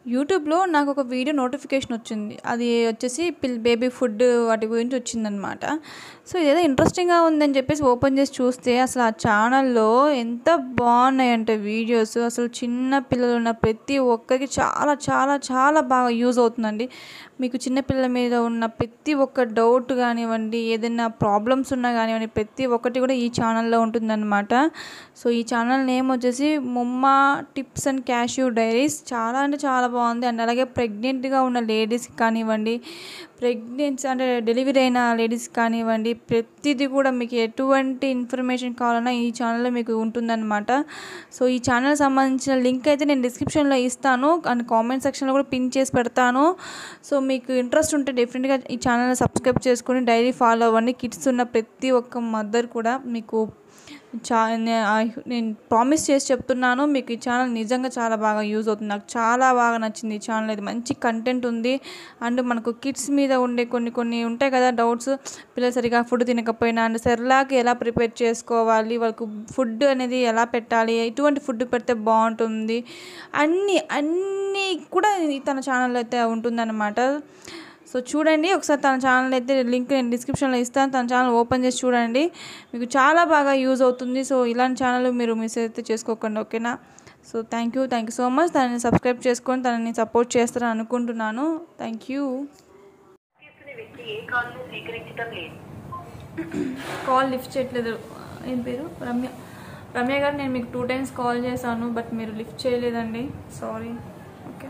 యూట్యూబ్లో నాకు ఒక వీడియో నోటిఫికేషన్ వచ్చింది అది వచ్చేసి పిల్ బేబీ ఫుడ్ వాటి గురించి వచ్చిందనమాట సో ఇదేదో ఇంట్రెస్టింగ్గా ఉందని చెప్పేసి ఓపెన్ చేసి చూస్తే అసలు ఆ ఛానల్లో ఎంత బాగున్నాయంటే వీడియోస్ అసలు చిన్న పిల్లలు ఉన్న ప్రతి ఒక్కరికి చాలా చాలా చాలా బాగా యూజ్ అవుతుందండి మీకు చిన్నపిల్లల మీద ఉన్న ప్రతి ఒక్క డౌట్ కానివ్వండి ఏదైనా ప్రాబ్లమ్స్ ఉన్నా కానివ్వండి ప్రతి ఒక్కటి కూడా ఈ ఛానల్లో ఉంటుందన్నమాట సో ఈ ఛానల్ నేమ్ వచ్చేసి mumma tips and cashew diaries చాలా అంటే చాలా బాగుంది అండ్ అలాగే ప్రెగ్నెంట్గా ఉన్న లేడీస్కి కానివ్వండి ప్రెగ్నెన్సీ అంటే డెలివరీ అయిన లేడీస్ కానివ్వండి ప్రతిదీ కూడా మీకు ఎటువంటి ఇన్ఫర్మేషన్ కావాలన్నా ఈ ఛానల్లో మీకు ఉంటుందన్నమాట సో ఈ ఛానల్ సంబంధించిన లింక్ అయితే నేను డిస్క్రిప్షన్లో ఇస్తాను అండ్ కామెంట్ సెక్షన్లో కూడా పిన్ చేసి పెడతాను సో మీకు ఇంట్రెస్ట్ ఉంటే డెఫినెట్గా ఈ ఛానల్ సబ్స్క్రైబ్ చేసుకొని డైలీ ఫాలో అవ్వండి కిడ్స్ ఉన్న ప్రతి ఒక్క మదర్ కూడా మీకు చా నే- I- నేను ప్రామిస్ చేసి చెప్తున్నాను మీకు ఈ ఛానల్ నిజంగా చాలా బాగా యూజ్ అవుతుంది నాకు చాలా బాగా నచ్చింది ఈ ఛానల్ ఇది మంచి కంటెంట్ ఉంది అండ్ మనకు కిడ్స్ మీద ఉండే కొన్ని కొన్ని ఉంటాయి కదా డౌట్స్ పిల్లలు సరిగా ఫుడ్ తినకపోయినా అండ్ సెర్లాక్ ఎలా ప్రిపేర్ చేసుకోవాలి వాళ్ళకు ఫుడ్ అనేది ఎలా పెట్టాలి ఎటువంటి ఫుడ్ పెడితే బాగుంటుంది అన్నీ అన్నీ కూడా ఈ తన ఛానల్లో అయితే ఉంటుందన్నమాట సో చూడండి ఒకసారి తన ఛానల్ అయితే లింక్ నేను డిస్క్రిప్షన్లో ఇస్తాను తన ఛానల్ ఓపెన్ చేసి చూడండి మీకు చాలా బాగా యూజ్ అవుతుంది సో ఇలాంటి ఛానల్ మీరు మిస్ అయితే చేసుకోకండి ఓకేనా so thank you thank you so much తనని సబ్స్క్రైబ్ చేసుకొని తనని సపోర్ట్ చేస్తారని అనుకుంటున్నాను థ్యాంక్ యూ చేస్తున్న వ్యక్తి ఏ కాల్ను స్వీకరించడం లేదు కాల్ లిఫ్ట్ చేయట్లేదు ఏం పేరు రమ్య రమ్య గారు నేను మీకు టూ టైమ్స్ కాల్ చేశాను బట్ మీరు లిఫ్ట్ చేయలేదండి sorry okay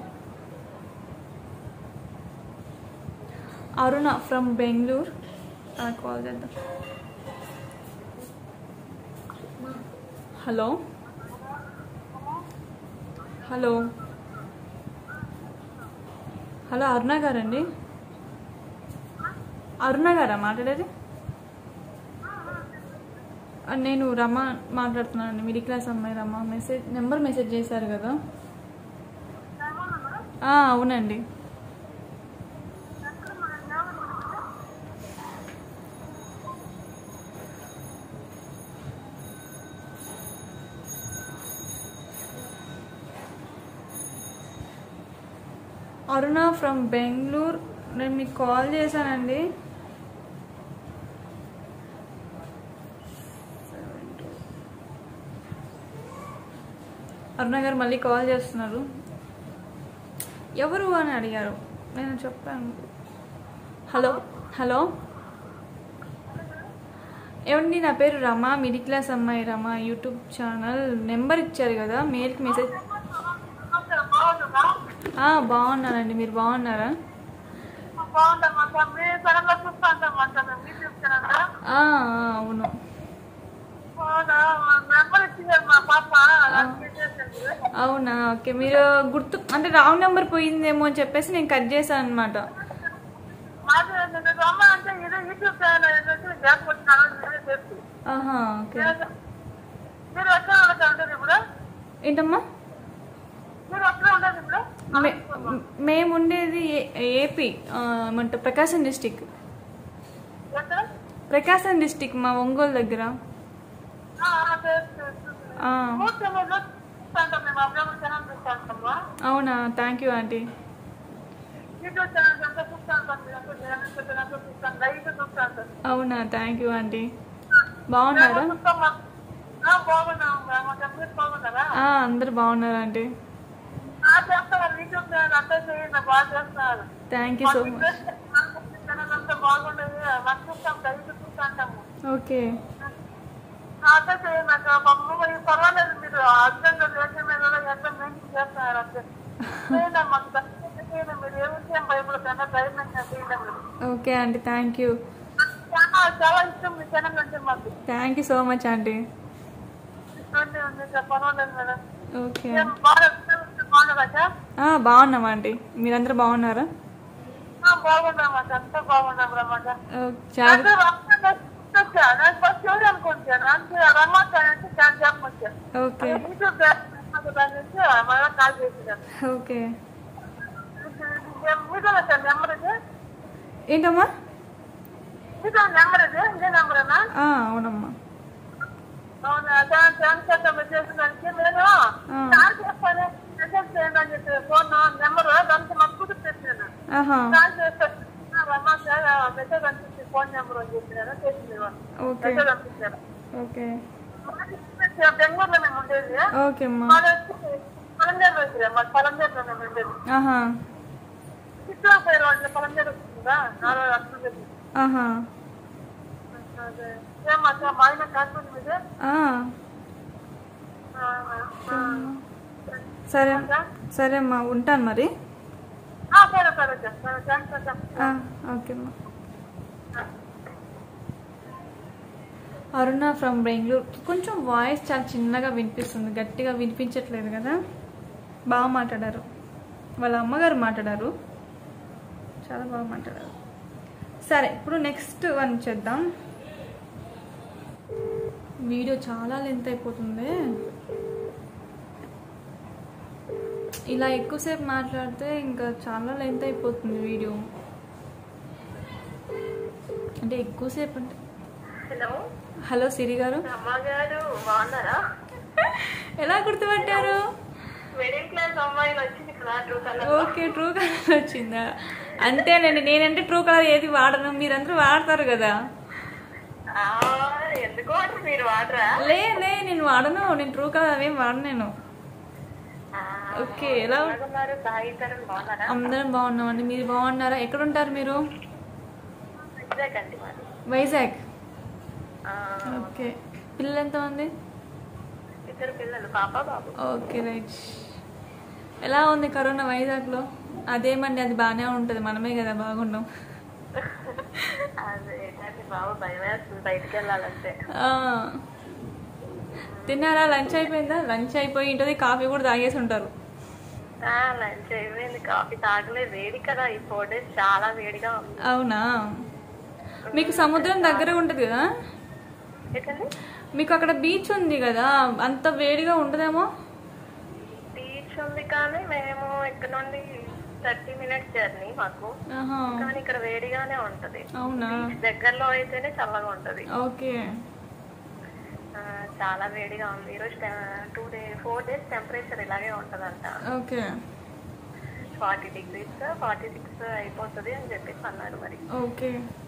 Aruna from Bengaluru call చేద్దాం హలో హలో హలో అరుణ గారండి అరుణ గారా మాట్లాడేది ఆ, నేను రమ మాట్లాడుతున్నానండి మిడిల్ క్లాస్ అమ్మాయి రమ మెసేజ్ నెంబర్ మెసేజ్ చేశారు కదా ఆ, అవునండి అరుణ ఫ్రమ్ బెంగళూరు నేను మీకు కాల్ చేశానండి అరుణ గారు మళ్ళీ కాల్ చేస్తున్నారు ఎవరు అని అడిగారు నేను చెప్పాను హలో హలో ఏమండి నా పేరు రమ మిడిల్ క్లాస్ అమ్మాయి రమ యూట్యూబ్ ఛానల్ నెంబర్ ఇచ్చారు కదా మెయిల్కి మెసేజ్ ఆ, బాగున్నానండి మీరు బాగున్నారా బాగుందమ్మా మీ ఛానల్లో చూస్తాంటమ్మా మీరు చూస్తున్నారా ఆ, ఆ, అవును అవునా నెంబర్ ఇచ్చింది మా పాప అలాగే చేసింది అవునా ఓకే మీరు గుర్తు అంటే రాంగ్ నెంబర్ పోయిందేమో అని చెప్పేసి నేను కట్ చేశాను అనమాట మాది నేను రమ్మ అంటే ఏదో యూట్యూబ్ ఛానల్ ఏంటంటే గ్యాప్ వచ్చినాను మీరే చెప్పి ఆహా ఓకే మీరు ఎక్కడ ఉండదు ఉంటుంది ఇప్పుడు ఏంటమ్మా మీరు ఎక్కడ ఉండదు ఇప్పుడు మే- మేము ఉండేది ఏ- ఏపీ ఆ, ఏమంటారు ప్రకాశం డిస్టిక్ ఎక్కడ ప్రకాశం డిస్టిక్ మా ఒంగోలు దగ్గర ఆ, ఆ, తెలుసు, తెలుసు. ఆ, మూడు ఛానల్లో చూస్తాంటాం మేము అప్పుడప్పుడు ఛానల్ చూస్తాంటామా అవునా thank you aunty YouTube channel అంతా చూస్తాంటాం మీరు ఛానల్ చూస్తాం లైవ్ చూస్తాంటాం అవునా థ్యాంక్ యూ ఆంటీ బాగున్నారా చూస్తామా ఆ, బాగున్నాం మా మీరు బాగున్నారా ఆ, అందరు బాగున్నారు ఆంటీ ఆ, చేస్తున్నారు యూట్యూబ్ ఛానల్ అంతా చేయండి బాగా చేస్తున్నారు thank you so much channel అంతా బాగుండదు మనం చూస్తాం లైవ్ చూస్తాంటాము ఓకే అదే చేయండి నాకు మమ్మల్ని మరి పర్వాలేదు మీరు హస్బెండ్ రిలేషన్ మీద కూడా ఎంత మెయింటైన్ చేస్తున్నారు అంతే చేయండి మాకు దర్శనం చేయండి మీరు ఏ విషయం భయపడతానో ధైర్యం చేయండి మీరు ఓకే ఆంటీ థ్యాంక్ యూ చాలా చాలా ఇష్టం మీ ఛానల్ అంటే మాకు thank you so much aunty ఇటువంటి ఉంది సార్ పర్వాలేదు మేడం ఓకే ఏం బాగా బాగున్నారా సార్ ఆ, బాగున్నాం ఆంటీ మీరందరూ బాగున్నారా ఆ, బాగున్నాం మాకు అంతా బాగున్నాం రమ్మాట ఓ, చాలా నేను ఫస్ట్ ఎవరు అనుకుంటాను అంటే రమ్మాట అంటే చాలా జ్ఞాపకం వచ్చాను ఓకే యూట్యూబ్ దాని నుంచి మళ్ళీ కాల్ చేసినాను ఓకే మీతో సార్ నెంబర్ ఇది ఏంటమ్మా మీతో నెంబర్ ఇది ఇదే నెంబరేనా ఆ, అవునమ్మా అవునా దాని దాని చేత చేసిన దానికి నేను ఆ. కాల్ చేస్తాను మెసేజ్ చేయండి అని చెప్పి ఫోన్ నెంబర్ ఆహా కాల్ చేస్తే రమ్మా సార్ మెసేజ్ అనిపిస్తుంది ఫోన్ నెంబర్ అని చెప్పినారు చేసింది వాళ్ళు ఓకే మెసేజ్ అనిపించారు ఓకే బెంగళూరులో మేము ఉండేది ఓకే అమ్మా మాది వచ్చి పలంజేరు వచ్చి మాది పలంజేరులో మేము ఉండేది ఆహా చిత్తూరు పోయే వాళ్ళు పలంజేరు వస్తుందా నాలుగు అర్థం ఆహా అదే ఏమ్మా సార్ మా ఆయన కాశ్మీర్ మీదే ఆ, సరే సరే అమ్మా ఉంటాను మరి సరే సరే సార్ సరే థ్యాంక్స్ సార్ ఆ, ఓకే అమ్మా అరుణ ఫ్రమ్ బెంగళూరు కొంచెం వాయిస్ చాలా చిన్నగా వినిపిస్తుంది గట్టిగా వినిపించట్లేదు కదా బాగా మాట్లాడారు వాళ్ళ అమ్మగారు మాట్లాడారు చాలా బాగా మాట్లాడారు సరే ఇప్పుడు నెక్స్ట్ వన్ చేద్దాం వీడియో చాలా లెంత్ అయిపోతుంది ఇలా ఎక్కువసేపు మాట్లాడితే ఇంకా చాలా లెంత్ అయిపోతుంది వీడియో అంటే ఎక్కువసేపు అంటే హలో హలో సిరి గారు అమ్మగారు బాగున్నారా ఎలా గుర్తుపట్టారు మిడిల్ క్లాస్ అమ్మాయిలు వచ్చింది కదా true colour okay true colour వచ్చిందా అంతేనండి నేనంటే ట్రూ కలర్ ఏది వాడను మీరందరూ వాడతారు కదా ఎందుకు అంటే మీరు వాడరా లే లే నేను వాడను నేను ట్రూ కలర్ అవేం వాడను నేను ఓకే ఎలా ఉన్నారు సాయి తరుణ్ బాగున్నారా అందరం బాగున్నామండి మీరు బాగున్నారా ఎక్కడ ఉంటారు మీరు ఇదేకండి మాది వైజాగ్ ఆ, ఓకే పిల్లలు ఎంతమంది ఇద్దరు పిల్లలు పాప బాబు ఓకే రైట్ ఎలా ఉంది కరోనా వైజాగ్లో అదేమండి అది బాగానే ఉంటుంది మనమే కదా బాగున్నాం అదే కానీ బాబు భయం వేస్తుంది బయటికి వెళ్ళాలంటే ఆ. తిన్నారా లంచ్ అయిపోయిందా లంచ్ అయిపోయి ఉంటుంది కాఫీ కూడా తాగేసి ఉంటారు ఆ, లంచ్ అయిపోయింది కాఫీ తాగలే వేడి కదా ఈ ఫోర్ డేస్ చాలా వేడిగా ఉంది అవునా మీకు సముద్రం దగ్గర ఉంటుంది కదా ఏంటండి మీకు అక్కడ బీచ్ ఉంది కదా అంత వేడిగా ఉండదేమో బీచ్ ఉంది కానీ మేము ఇక్కడ నుండి థర్టీ మినిట్స్ జర్నీ మాకు ఆహా. కానీ ఇక్కడ వేడిగానే ఉంటది అవునా బీచ్ దగ్గరలో అయితేనే చల్లగా ఉంటది ఓకే ఆ, చాలా వేడిగా ఉంది ఈరోజు today four days temperature ఇలాగే ఉంటదంట okay forty degrees forty six అయిపోతుంది అని చెప్పేసి అన్నారు మరి ఓకే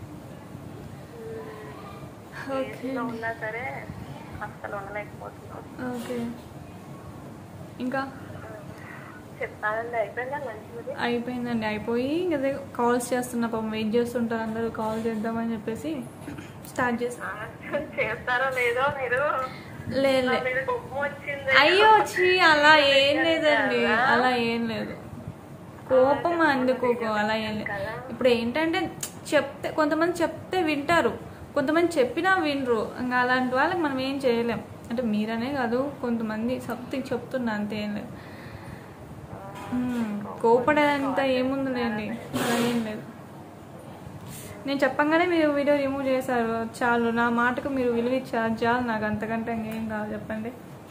ఓకే ఏసీలో ఉన్నా సరే అస్సలు ఉండలేకపోతున్నాం ఓకే ఇంకా చెప్తానండి అయిపోయిందా లంచ్ మీది అయిపోయిందండి అయిపోయి అదే కాల్స్ చేస్తున్నా పాపం వెయిట్ చేస్తుంటారు అందరూ కాల్ చేద్దామని చెప్పేసి స్టార్ట్ చేసి ఆ, చేస్తారో లేదో మీరు లేదు నా లే మీద కోపం వచ్చింది అయ్యో వచ్చి అలా ఏం లేదండి అలా ఏం లేదు కోపం అందుకు అలా ఏం లేదు ఇప్పుడు ఏంటంటే చెప్తే కొంతమంది చెప్తే వింటారు కొంతమంది చెప్పినా వినరు ఇంకా అలాంటి వాళ్ళకి మనం ఏం చేయలేం అంటే మీరనే కాదు కొంతమంది సంథింగ్ చెప్తున్నా అంతే ఏం లేదు మ్మ్. కోపడేదంతా ఏముందిలేండి అలా ఏం లేదు నేను చెప్పంగానే మీరు వీడియో రిమూవ్ చేశారు చాలు నా మాటకు మీరు విలువ ఇచ్చారు చాలు నాకు అంతకంటే ఇంకేం కావాలి చెప్పండి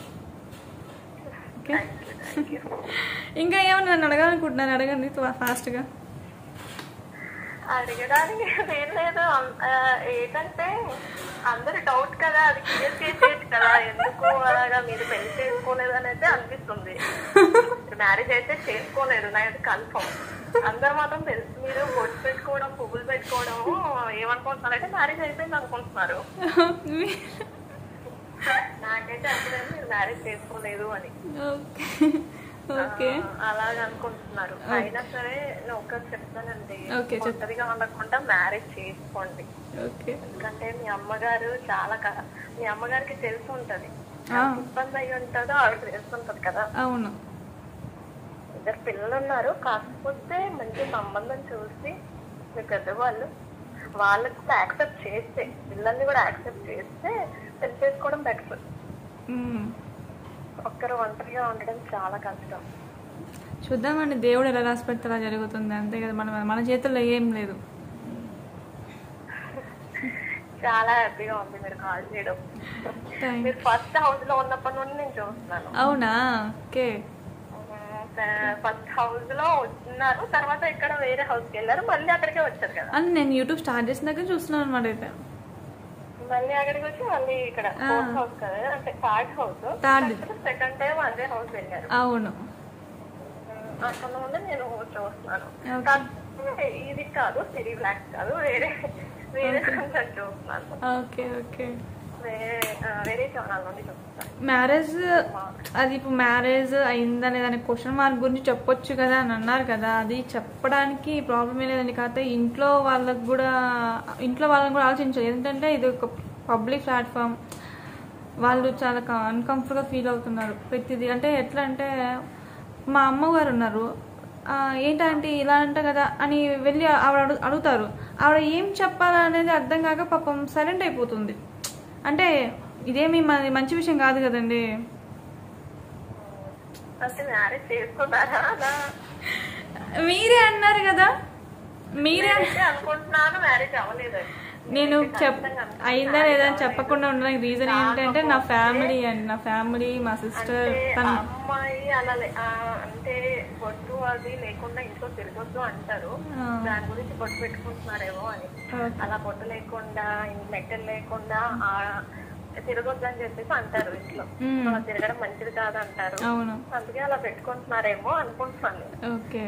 ఓకే ఇంకా ఏమన్నా నన్ను అడగాలనుకుంటున్నాను అడగండి త్వ- ఫాస్ట్గా అడగడానికి ఏం లేదు ఆ, ఏంటంటే అందరు డౌట్ కదా అది క్లియర్ చేసేది కదా ఎందుకు అలాగా మీరు పెళ్లి చేసుకోలేదు అని అయితే అనిపిస్తుంది మ్యారేజ్ అయితే చేసుకోలేదు నాది కన్ఫర్మ్ అందరు మాత్రం తెలుసు మీరు బొట్టు పెట్టుకోవడం పువ్వులు పెట్టుకోవడం ఏమనుకుంటున్నారంటే మ్యారేజ్ అయిపోయింది అనుకుంటున్నారు నాకైతే అర్థమైంది మీరు మ్యారేజ్ చేసుకోలేదు అని ఓకే ఓకే ఆ, అలాగ అనుకుంటున్నారు అయినా సరే నేను ఒక్కటి చెప్తానండి ఓకే, చెప్పు. ఒంటరిగా ఉండకుండా మ్యారేజ్ చేసుకోండి ఓకే ఎందుకంటే మీ అమ్మగారు చాలా క- మీ అమ్మగారికి తెలిసి ఉంటది ఆ, ఇబ్బంది అయి ఉంటుందో ఆవిడ తెలిసి ఉంటది కదా అవును ఇద్దరు పిల్లలు ఉన్నారు కాకపోతే మంచి సంబంధం చూసి మీ పెద్దవాళ్ళు వాళ్ళకి యాక్సెప్ట్ చేస్తే పిల్లల్ని కూడా యాక్సెప్ట్ చేస్తే పెళ్లి చేసుకోవడం బెటర్ మ్మ్. ఒక్కరు ఒంటరిగా ఉండడం చాలా కష్టం చూద్దామండి దేవుడు ఎలా రాసి పెడితే అలా జరుగుతుంది అంతే కదా మన మన చేతుల్లో ఏం లేదు చాలా హ్యాపీగా ఉంది మీరు కాల్ చేయడం థ్యాంక్ మీరు ఫస్ట్ హౌస్ లో ఉన్నప్పటి నుండి నేను చూస్తున్నాను అవునా ఓకే ఫస్ట్ హౌస్ లో ఉన్నారు తర్వాత ఇక్కడ వేరే హౌస్ కి వెళ్ళారు మళ్ళీ అక్కడికే వచ్చారు కదా అని నేను యూట్యూబ్ స్టార్ట్ చేసిన దగ్గర చూస్తున్నాను అనమాట అయితే మళ్ళీ అక్కడికి వచ్చి మళ్ళీ ఇక్కడ ఫోర్త్ హౌస్ కదా అంటే third house third second time అదే హౌస్ వెళ్ళారు అవును అక్కడ నుండి నేను చూస్తున్నాను Okay. కాకపోతే ఇది కాదు సిరీ బ్లాక్ కాదు వేరే వేరే కొంచెం చూస్తున్నాను ఓకే ఓకే వేరే ఆ, వేరే ఛానల్ నుండి చూస్తున్నాను మ్యారేజ్ అది ఇప్పుడు మ్యారేజ్ అయిందా లేదా అనే క్వశ్చన్ మార్క్ గురించి చెప్పొచ్చు కదా అని అన్నారు కదా అది చెప్పడానికి ప్రాబ్లం ఏ లేదండి కాకపోతే ఇంట్లో వాళ్ళకు కూడా ఇంట్లో వాళ్ళని కూడా ఆలోచించాలి ఎందుకంటే ఇది ఒక పబ్లిక్ ప్లాట్ఫామ్ వాళ్ళు చాలా అన్కంఫర్ట్గా ఫీల్ అవుతున్నారు ప్రతిదీ అంటే ఎట్లా అంటే మా అమ్మగారు ఉన్నారు "ఆ, ఏంటంటే ఇలా అంట కదా అని వెళ్ళి ఆవిడ అడుగు అడుగుతారు ఆవిడ ఏం చెప్పాలనేది అర్థం కాక పాపం సైలెంట్ అయిపోతుంది అంటే ఇదేమి మన మంచి విషయం కాదు కదండి అంటే మ్యారేజ్ చేసుకున్నారా అలా మీరే అన్నారు కదా మీరే నేనైతే అనుకుంటున్నాను మ్యారేజ్ అవ్వలేదు నేను చెప్ అయిందా లేదా అని చెప్పకుండా ఉండడానికి రీజన్ ఏంటంటే నా ఫ్యామిలీ అండి నా ఫ్యామిలీ మా సిస్టర్ అంటే తన అమ్మాయి అలా లే- ఆ, అంటే బొట్టు అది లేకుండా ఇంట్లో తిరగొద్దు అంటారు ఆ. దాని గురించి బొట్టు పెట్టుకుంటున్నారేమో అని ఓకే. అలా బొట్టు లేకుండా మెట్టలు లేకుండా ఆ తిరగొద్దు అని చెప్పేసి అంటారు ఇంట్లో మ్మ్. అలా తిరగడం మంచిది కాదు అంటారు అవును అందుకే అలా పెట్టుకుంటున్నారేమో అనుకుంటున్నాను నేను. ఓకే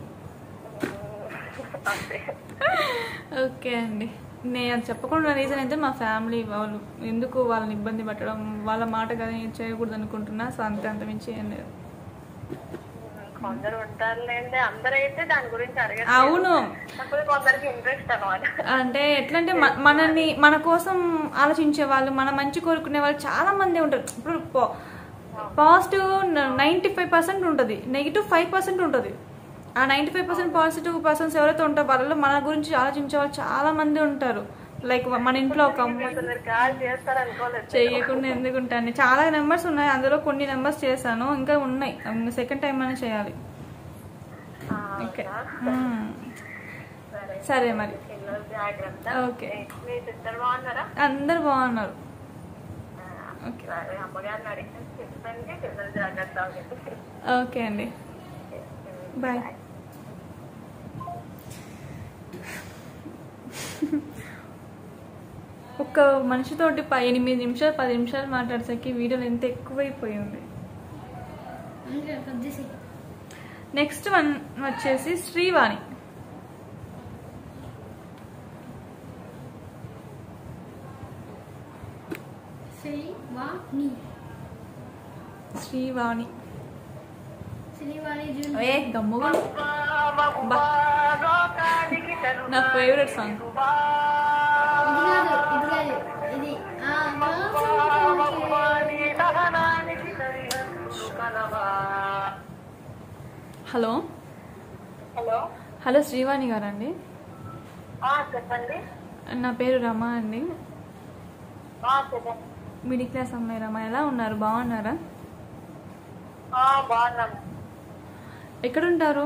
అంతే ఓకే అండి నేను అది చెప్పకుండా రీజన్ అయితే మా ఫ్యామిలీ వాళ్ళు ఎందుకు వాళ్ళని ఇబ్బంది పెట్టడం వాళ్ళ మాట కదా నేను చేయకూడదు అనుకుంటున్నా సో అంతే అంత మించి ఏం లేదు కొందరు ఉంటారులేండి అందరైతే దాని గురించి అడగరు అవును కాకపోతే కొందరికి ఇంట్రెస్ట్ అనమాట అంటే ఎట్లా అంటే మ- మనల్ని మన కోసం ఆలోచించే వాళ్ళు మన మంచి కోరుకునే వాళ్ళు చాలా మంది ఉంటారు ఇప్పుడు పాజిటివ్ నైంటీ ఫైవ్ పర్సెంట్ ఉంటుంది నెగిటివ్ ఫైవ్ పర్సెంట్ ఉంటుంది ఆ ninety five percent positive persons ఎవరైతే ఉంటారో వాళ్ళలో మన గురించి ఆలోచించే వాళ్ళు చాలా మంది ఉంటారు లైక్ మన ఇంట్లో ఒక అమ్మాయి అసలు మీరు కాల్ చేస్తారు అనుకోలేదు చేయకుండా ఎందుకు ఉంటాను చాలా నెంబర్స్ ఉన్నాయి అందులో కొన్ని నెంబర్స్ చేశాను ఇంకా ఉన్నాయి సెకండ్ టైం అయినా చేయాలి ఆ, ఓకే అవునా? మ్మ్. సరే సరే మరి పిల్లలు జాగ్రత్త ఓకే మీ సిస్టర్ బాగున్నారా అందరు బాగున్నారు ఓకే సరే అమ్మగారిని అడిగితే చెప్పండి పిల్లలు జాగ్రత్త ఓకే అండి బాయ్ ఒక మనిషితోటి ప ఎనిమిది నిమిషాలు పది నిమిషాలు మాట్లాడేసరికి వీడియోలు ఎంత ఎక్కువైపోయింది నెక్స్ట్ వన్ వచ్చేసి శ్రీవాణి శ్రీవాణి శ్రీవాణి శ్రీవాణి జూన్ ఏ గమ్ముగా నా ఫేవరెట్ సాంగ్ ఇది కాదు ఇది కాదు ఇది ఆ హలో హలో హలో శ్రీవాణి గారండి ఆ, చెప్పండి నా పేరు రమ అండి ఆ, చెప్పండి మిడిల్ క్లాస్ అమ్మాయి రమ ఎలా ఉన్నారు బాగున్నారా ఆ, బాగున్నాను ఎక్కడుంటారు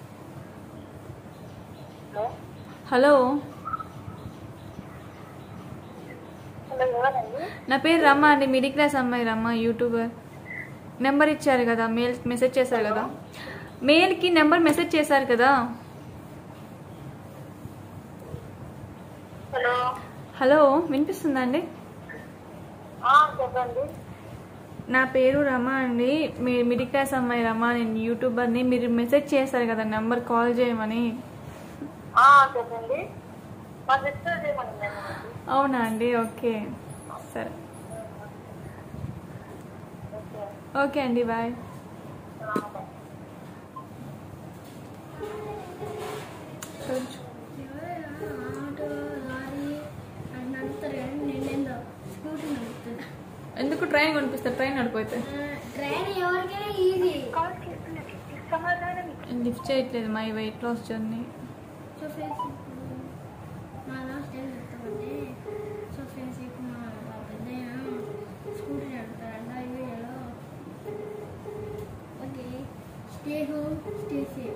హలో హలో హలో ఎవరండి నా పేరు రమ అండి మిడిల్ క్లాస్ అమ్మాయి రమ యూట్యూబర్ నెంబర్ ఇచ్చారు కదా మెయిల్ మెసేజ్ చేశారు కదా మెయిల్కి నెంబర్ మెసేజ్ చేశారు కదా హలో హలో వినిపిస్తుందా అండి ఆ, చెప్పండి నా పేరు రమ అండి మీ మిడిల్ క్లాస్ అమ్మాయి రమ నేను యూట్యూబర్ని మీరు మెసేజ్ చేశారు కదా నెంబర్ కాల్ చేయమని ఆ, చెప్పండి మా సిస్టర్ చేయమని నేను అవునా అండి ఓకే సరే ఓకే ఓకే అండి బాయ్ ఆ, బాయ్. ఆటో లారీ అది నడుపుతారు కానీ నేనేందో స్కూటీ నడుపుతాను ఎందుకు ట్రైన్ కొనిపిస్తారు ట్రైన్ నడిపోతే ట్రైన్ ఎవరికైనా ఈజీ కాల్ చేస్తున్నది సమాధానం లిఫ్ట్ చేయట్లేదు my weight loss journey so friends మా లాస్ట్ ఏం చెప్తామంటే సో ఫ్రెండ్స్ ఇప్పుడు మా మా పెద్దయ్య స్కూటీ నడుపుతారంట ఈ వీడియోలో okay stay home stay safe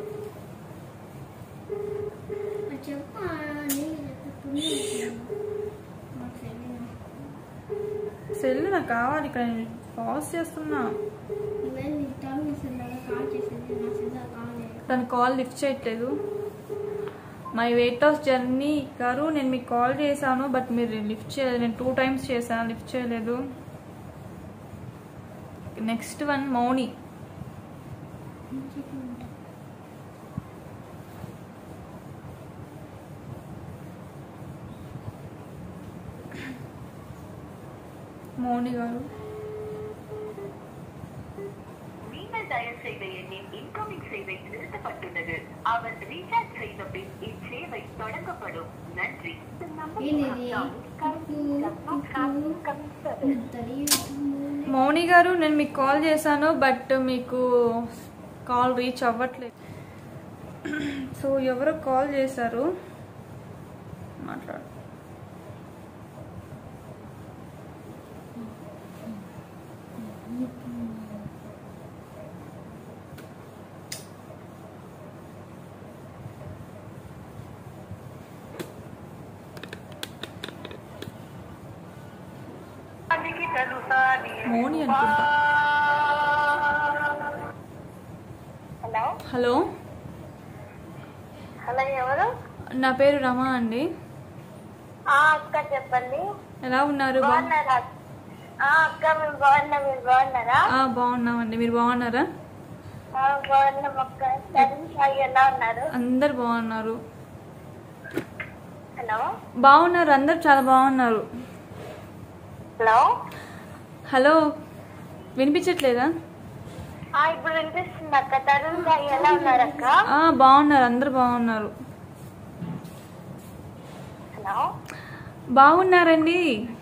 చెప్పు నేను చెప్పు పుణ్యం మాకు తెలియదు సెల్ నాకు కావాలి ఇక్కడ నేను పాజ్ చేస్తున్నా ఇవన్నీ నీ టర్మ్ మెసేజ్ కాల్ చేసేది నా సిద్ధ కాల్ చేయదు దాని కాల్ లిఫ్ట్ చేయట్లేదు మై వెయిట్ లాస్ జర్నీ గారు నేను మీకు కాల్ చేశాను బట్ మీరు లిఫ్ట్ చేయలేదు నేను టూ టైమ్స్ చేశాను లిఫ్ట్ చేయలేదు నెక్స్ట్ వన్ మౌని மௌனி గారు நீங்கள் டயல் செய்த எண்ணின் இன்கமிங் சேவை நிறுத்தப்பட்டுள்ளது அவர் ரீசார்ஜ் செய்த பின் இச்சேவை தொடங்கப்படும் நன்றி The number you have ఏంటిది dialed currently does not have incoming service. మౌని గారు నేను మీకు కాల్ చేశాను బట్ మీకు కాల్ రీచ్ అవ్వట్లేదు సో ఎవరో కాల్ చేశారు మాట్లాడు నీకు తెలుసా నీ మౌని అనుకుంటా హలో హలో హలో ఎవరు నా పేరు రమా అండి ఆ అక్క చెప్పండి ఎలా ఉన్నారు బా బాగున్నారా ఆ అక్క మేము బాగున్నాం మీరు బాగున్నారా ఆ, బాగున్నామండి మీరు బాగున్నారా ఆ, బాగున్నాం అక్క తరుణ్ సాయి ఎలా ఉన్నారు అందరు బాగున్నారు హలో బాగున్నారు అందరు చాలా బాగున్నారు హలో హలో వినిపించట్లేదా ఆ ఇప్పుడు వినిపిస్తుంది అక్క తరుణ్ సాయి ఎలా ఉన్నారు అక్క ఆ, బాగున్నారు అందరు బాగున్నారు హలో బాగున్నారండి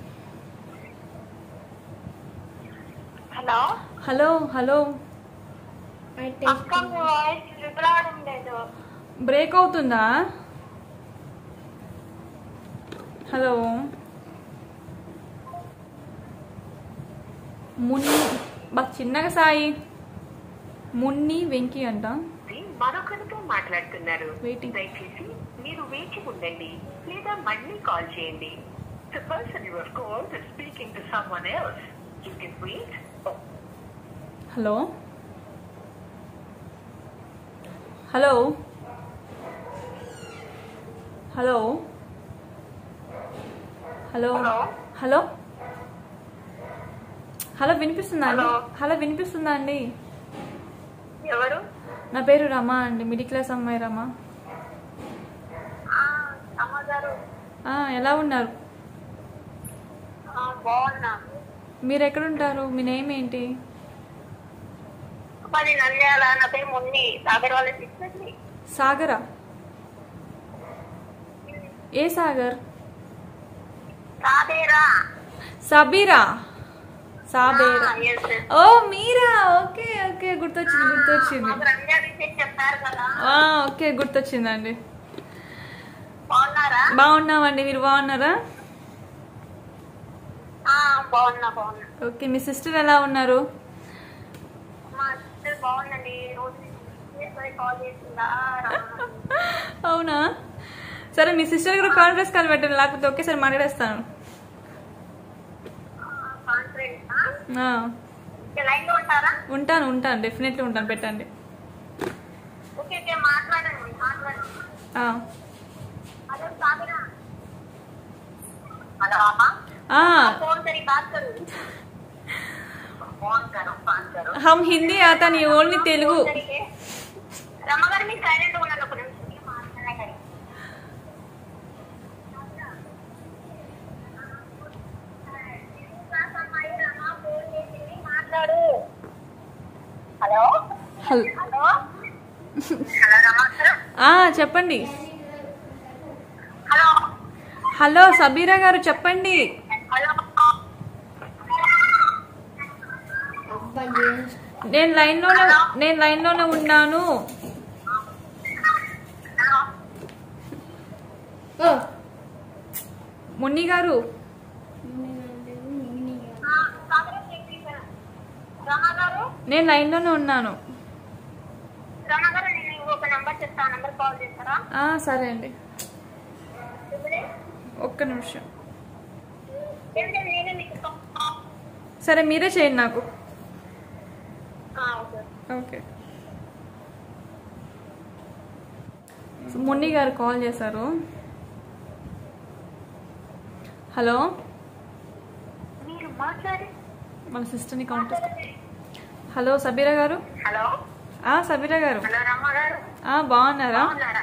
హలో హలో హలో అక్క మీ వాయిస్ వినపడడం లేదు బ్రేక్ అవుతుందా హలో మున్ని బా చిన్నగా సాయి మున్ని వెంకి అంట మరొకరితో మాట్లాడుతున్నారు Waiting. దయచేసి మీరు వేచి ఉండండి లేదా మళ్ళీ కాల్ చేయండి The person you have called is speaking to someone else. You can wait. or hello hello hello hello hello. Hello hello వినిపిస్తుందా అండి హలో. హలో వినిపిస్తుందా అండి ఎవరు నా పేరు రమా అండి మిడిల్ క్లాస్ అమ్మాయి రమా ఆ, అమ్మగారు ఆ, ఎలా ఉన్నారు ఆ, బాగున్నా మీరు ఎక్కడుంటారు మీ నేమ్ ఏంటి పది నంద్యాల నా పేరు మున్ని సాగర్ వాళ్ళ సిస్టర్ని సాగరా ఏ సాగర్ కాదేరా సబీరా సాబేరా ఆ, yes, yes. ఓ మీరా ఓకే ఓకే గుర్తొచ్చింది గుర్తొచ్చింది మాకు రంజా విషయం చెప్పారు కదా ఆ, ఓకే గుర్తొచ్చిందండి బాగున్నారా బాగున్నామండి మీరు బాగున్నారా ఆ, బాగున్నా బాగున్నా ఓకే మీ సిస్టర్ ఎలా ఉన్నారు మా సిస్టర్ బాగుందండి రోజు కాల్ చేసిందా అవునా సరే మీ సిస్టర్ కూడా కాన్ఫరెన్స్ కాల్ పెట్టండి లేకపోతే ఒకేసారి మాట్లాడేస్తాను కాన్ఫరెన్స్ ఆ, లైన్ లో ఉంటారా ఉంటాను ఉంటాను డెఫినెట్లీ ఉంటాను పెట్టండి ఓకే ఓకే మాట్లాడండి మాట్లాడండి ఆ, హలో సాగరా హలో అమ్మా ఆ, फोन करी बात करो फोन करो फोन करो హమ్ హిందీ ఆతా నీ ఓన్లీ తెలుగు రమ్మగారు మీ సైలెంట్ ఉన్నాను ఒక నిమిషం మాట్లాడగలి మాట్లాడు హలో హల్ హలో హలో రమ్మగారు ఆ, చెప్పండి హలో హలో సబీరా గారు చెప్పండి హలో నేను లైన్లోనే నేను లైన్లోనే ఉన్నాను హలో మున్ని గారు రమ్మగారు నేను లైన్లోనే ఉన్నాను రమ్మగారు నేను ఇంకొక నంబర్ చెప్తాను నంబర్ కాల్ చేస్తారా ఆ, సరే అండి ఇప్పుడే ఒక్క నిమిషం ఏంటంటే నేనే మీకు కాల్- సరే మీరే చేయండి నాకు ఆ, ఓకే ఓకే మున్ని గారు కాల్ చేశారు హలో మీరు మాట్లాడి మన సిస్టర్ని కాంటాక్ట్ హలో సబీరా గారు హలో ఆ సబీరా గారు హలో రమ్మ గారు ఆ బాగున్నారా బాగున్నారా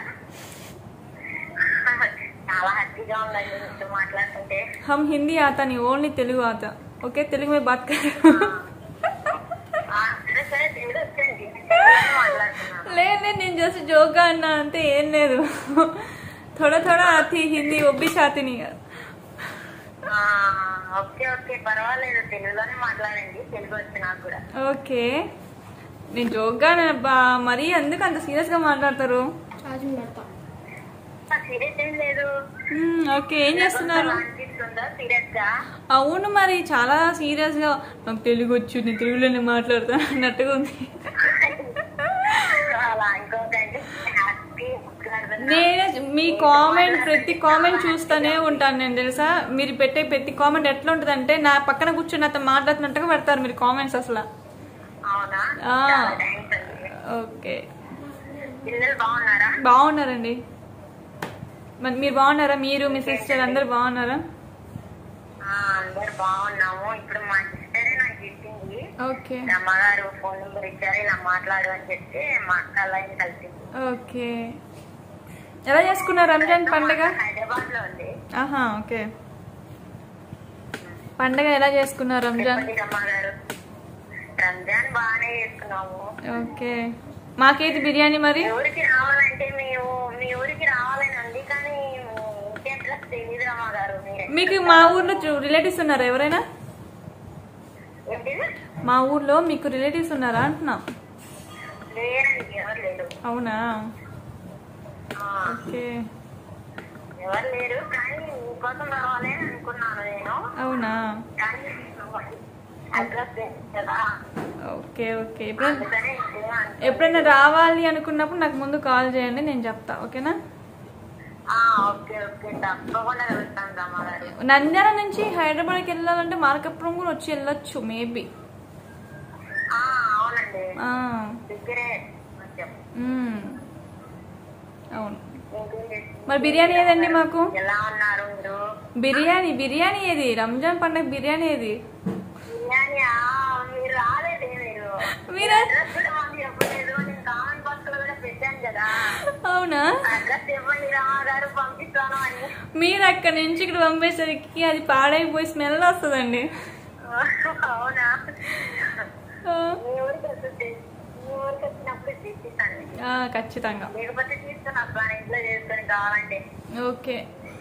చాలా హ్యాపీగా ఉందండి మీతో మాట్లాడుతుంటే హమ్ హిందీ ఆతా నీ ఓన్లీ తెలుగు ఆతా ఓకే తెలుగు మే బాత్ కర్ ఆ, సరే సరే తెలుగు వచ్చండి తెలుగులోనే మాట్లాడుతున్నాను లేదు లేదు నేను జస్ట్ జోక్గా అన్నా అంతే ఏం లేదు థోడా థోడా ఆతి హిందీ ఒబ్బి చాతిని ఆ, ఓకే ఓకే పర్వాలేదు తెలుగులోనే మాట్లాడండి తెలుగు వచ్చి నాకు కూడా ఓకే నేను జోక్గా బా మరీ ఎందుకు అంత సీరియస్గా మాట్లాడతారు ఛార్జింగ్ పెడతా సీరియస్ ఏం లేదు మ్మ్, ఓకే ఏం చేస్తున్నారు అనిపిస్తుందా సీరియస్ గా అవును మరి చాలా సీరియస్గా నాకు తెలుగు వచ్చు నేను తెలుగులోనే మాట్లాడతాను అన్నట్టుగా ఉంది అలా అనుకోకండి హ్యాపీ నేను మీ కామెంట్ ప్రతి కామెంట్ చూస్తూనే ఉంటాను నేను తెలుసా మీరు పెట్టే ప్రతి కామెంట్ ఎట్లా ఉంటుంది అంటే నా పక్కన కూర్చొని నాతో మాట్లాడుతున్నట్టుగా పెడతారు మీరు కామెంట్స్ అసలు అవునా ఆ. చాలా థ్యాంక్స్ అండి ఓకే పిల్లలు బాగున్నారా బాగున్నారండి మరి మీరు బాగున్నారా మీరు మీ సిస్టర్ అందరు బాగున్నారా ఆ, అందరు బాగున్నాము ఇప్పుడు మా సిస్టరే నాకు చెప్పింది ఓకే మా అమ్మగారు ఫోన్ నెంబర్ ఇచ్చారు ఇలా మాట్లాడు అని చెప్తే మా అక్క లైన్ కలిసింది ఓకే ఎలా చేసుకున్నారు రంజాన్ పండగ హైదరాబాద్ లో ఉంది ఆహా ఓకే పండగ ఎలా చేసుకున్నారు రంజాన్ చెప్పండి అమ్మగారు రంజాన్ బాగానే చేసుకున్నాము ఓకే మాకేది బిర్యానీ మరి మీ ఊరికి రావాలంటే మేము మీ ఊరికి రావాలని ఉంది కానీ ఇంటి అడ్రస్ తెలియదు అమ్మగారు మీరే మీకు మా ఊర్లో రిలేటివ్స్ ఉన్నారా ఎవరైనా ఏంటిది మా ఊర్లో మీకు రిలేటివ్స్ ఉన్నారా అంటున్నా లేరండి ఎవరు లేరు అవునా ఆ, ఓకే ఎవరు లేరు కానీ మీకోసం రావాలి అని అనుకున్నాను నేను అవునా కానీ అడ్రస్ కదా ఓకే ఓకే ఎప్పుడైనా అందుకని ఇప్పుడు అను- ఎప్పుడైనా రావాలి అనుకున్నప్పుడు నాకు ముందు కాల్ చేయండి నేను చెప్తా ఓకేనా ఆ, ఓకే ఓకే తప్పకుండా వెళ్తాను అమ్మగారు నంద్యాల నుంచి హైదరాబాద్కి వెళ్ళాలంటే మార్కపురం కూడా వచ్చి వెళ్ళొచ్చు మేబీ ఆ, అవునండి దగ్గరే కొంచెం అవును ఇంకేం చేస్తున్నారు? మరి బిర్యానీ ఏదండి మాకు ఎలా ఉన్నారు మీరు బిర్యానీ బిర్యానీ ఏది రంజాన్ పండగ బిర్యానీ ఏది బిర్యానీ ఆ, మీరు రాలేదే మీరు మీరే అడ్రస్ కూడా మాకు చెప్పలేదు నేను కామెంట్ బాక్స్ లో కూడా పెట్టాను కదా అవునా అడ్రస్ చెప్పండి రామా గారు పంపిస్తాను అని మీరు అక్కడి నుంచి ఇక్కడ పంపేసరికి అది పాడైపోయి స్మెల్ వస్తుందండి అవునా ఆ, మీ ఊరికి వస్తుంది మీ ఊరికి వచ్చినప్పుడు తీసిస్తాను ఆ, ఖచ్చితంగా లేకపోతే తీసుకుని వస్తాను ఇంట్లో చేసుకొని కావాలంటే ఓకే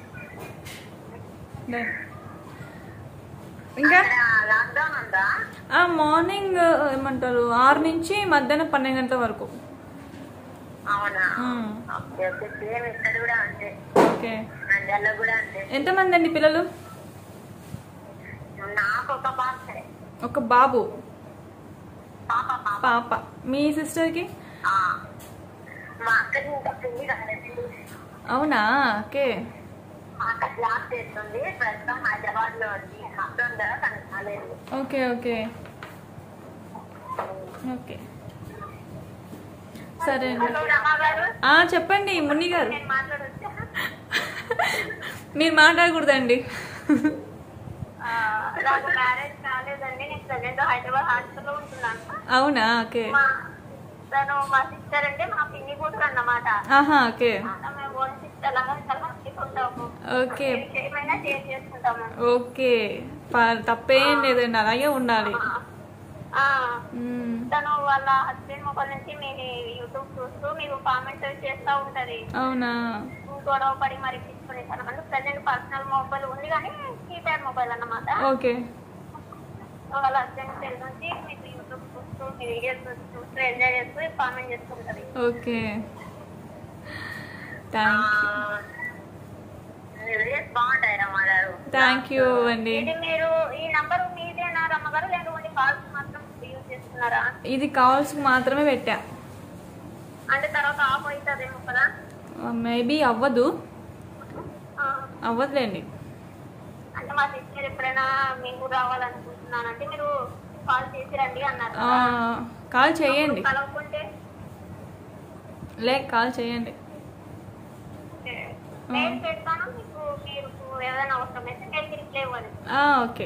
Done. ఇంకా లాక్డౌన్ ఉందా ఆ మార్నింగ్ ఏమంటారు ఆరు నుంచి మధ్యాహ్నం పన్నెండు గంటల వరకు అవునా మ్మ్. ఓకే ఓకే సేమ్ ఇక్కడ కూడా అంతే ఓకే నంద్యాలలో కూడా అంతే ఎంతమంది అండి పిల్లలు నాకు ఒక పాపే ఒక బాబు పాప పాప పాప మీ సిస్టర్కి ఆ. మా అక్కకి ఇంకా పెళ్లి కాలేదు అవునా ఓకే మా అక్క క్లాస్ చేస్తుంది ప్రస్తుతం హైదరాబాద్ లో ఉంది లాక్డౌన్ కదా తనకు కాలేదు ఓకే ఓకే ఓకే సరే అండి హలో రమా గారు ఆ, చెప్పండి మున్ని గారు నేను మాట్లాడొచ్చా మీరు మాట్లాడకూడదండి ఆ, నాకు మ్యారేజ్ కాలేదండి నేను ప్రజెంట్ హైదరాబాద్ హాస్టల్లో ఉంటున్నాను అవునా ఓకే మా తను మా సిస్టర్ అంటే మా పిన్ని కూతురు అన్నమాట ఆహా ఓకే మేము ఓన్ సిస్టర్ లాగా చాలా హ్యాపీగా ఉంటాము ఓకే ఏ విషయమైనా షేర్ చేసుకుంటాము ఓకే ప- తప్పేం లేదండి అలాగే ఉండాలి ఆ, మ్మ్. తను వాళ్ళ హస్బెండ్ మొబైల్ నుంచి మీ యూట్యూబ్ చూస్తూ మీకు కామెంట్ చేస్తూ ఉంటది అవునా గొడవ పడి మరి తీసుకునే అంటే ప్రజెంట్ పర్సనల్ మొబైల్ ఉంది కానీ కీప్యాడ్ మొబైల్ అన్నమాట ఓకే వాళ్ళ హస్బెండ్ సెల్ నుంచి మీకు యూట్యూబ్ చూస్తూ మీ వీడియోస్ చూస్తూ ఎంజాయ్ చేస్తూ కామెంట్ చేస్తుంటది ఓకే థ్యాంక్ వీడియోస్ బాగుంటాయి రమ్మగారు థ్యాంక్ యూ అండి ఇది మీరు ఈ నంబర్ మీదేనా రమ్మగారు లేకపోతే కాల్స్ మాత్రం యూజ్ చేస్తున్నారా ఇది కాల్స్ మాత్రమే పెట్టా అంటే తర్వాత ఆఫ్ అవుతుందేమో కదా మేబీ అవ్వదు ఆ, అవ్వదులేండి అంటే మా సిస్టర్ ఎప్పుడైనా మేము రావాలనుకుంటున్నానంటే మీరు కాల్ చేసి రండి అన్నారు ఆ, కాల్ చేయండి కలవకుంటే లేక కాల్ చేయండి నేను పెడతాను మీకు మీరు ఏదైనా అవసరమైతే నేను రిప్లై ఇవ్వండి ఆ, ఓకే